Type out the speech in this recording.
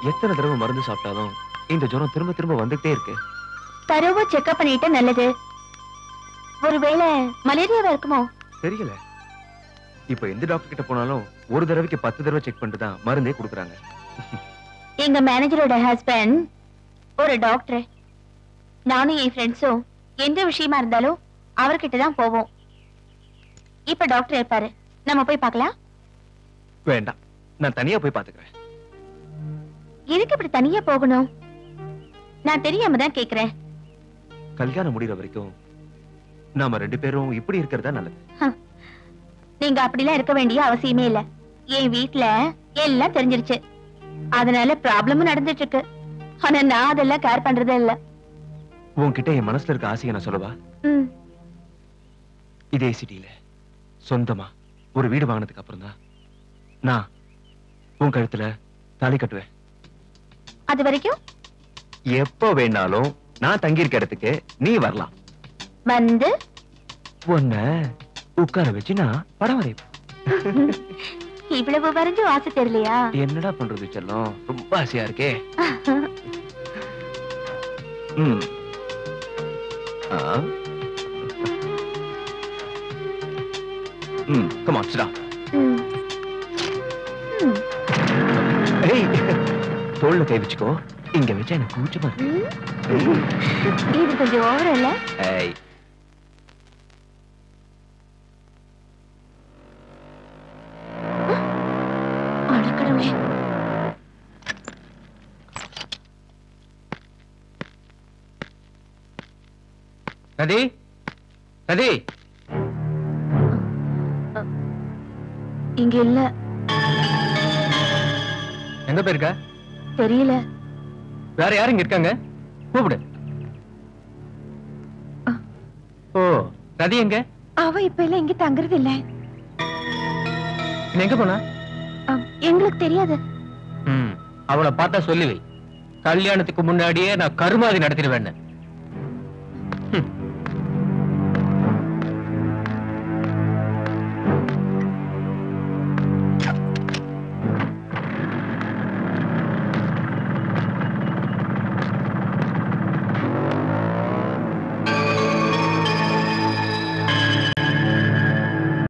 எத்தனை தடவை மருந்து சாப்பிட்டாலும் இந்த ஜுரம் திரும்ப திரும்ப வந்துகிட்டே இருக்கு தரோவா செக்அப் பண்ணிட்டா நல்லது ஒருவேளை மலேரியாவா இருக்குமோ தெரியல இப்ப எந்த டாக்டர் கிட்ட போனாலும் ஒரு தடவைக்கு பத்து தடவை செக் பண்ணிட்டு தான் மருந்தே கொடுக்குறாங்க எங்க மேனேஜரோட ஹஸ்பண்ட் ஒரு டாக்டர் நானும் என் ஃப்ரெண்ட்ஸும் எந்த விஷயமா இருந்தாலும் அவர்கிட்ட தான் போவோம் இப்ப டாக்டர் இருப்பாரு நம்ம போய் பார்க்கலாம் வேண்டாம் நான் தனியா போய் பாத்துக்கிறேன் எதுக்கு இப்படி தனியா போகணும் நான் தெரியாம தான் கேக்குறேன் கல்யாணம் முடிகிற வரைக்கும் நாம ரெண்டு பேரும் இப்படி இருக்கிறதா நல்லது நீங்க அப்படிலாம் இருக்க வேண்டிய அவசியமே இல்ல என் வீட்ல எல்லாம் தெரிஞ்சிருச்சு அதனால ப்ராப்ளமும் நடந்துட்டு இருக்கு ஆனா நான் அதெல்லாம் கேர் பண்றதே இல்ல உன்கிட்ட என் மனசுல இருக்க ஆசையை நான் சொல்லவா ம், இதே சிட்டில சொந்தமா ஒரு வீடு வாங்கினதுக்கு அப்புறம் தான் நான் உன் கழுத்துல தாலி கட்டுவேன் அது வரைக்கும் எப்ப வேணாலும் நான் தங்கி இருக்க இடத்துக்கு நீ வரலாம் வந்து உன்ன உட்கார வச்சு நான் படம் வரைப்பேன் இவ்வளவு வரைஞ்சும் ஆசை தெரியலையா என்னடா பண்றது செல்லம் ரொம்ப ஆசையா இருக்கே ம். ஆ. ம், come on, sit down. ம். ம், ஏய், தோள்ல கை வச்சுக்கோ இங்க வச்சா எனக்கு கூச்சமா இருக்கு ம். ம். இது கொஞ்சம் ஓவர் இல்ல ஏய். அடக்கடவுளே ரதி ரதி இங்க இல்ல எங்க போயிருக்க தெரியல வேற யாரும் இங்க இருக்காங்க கூப்பிடு ஓ ரதி எங்க அவ இப்ப எல்லாம் இங்க தங்குறது இல்ல நீ எங்க போனா எங்களுக்கு தெரியாது ம், அவளை பார்த்தா சொல்லி வை கல்யாணத்துக்கு முன்னாடியே நான் கருமாதி நடத்திடுவேன்னு ம்,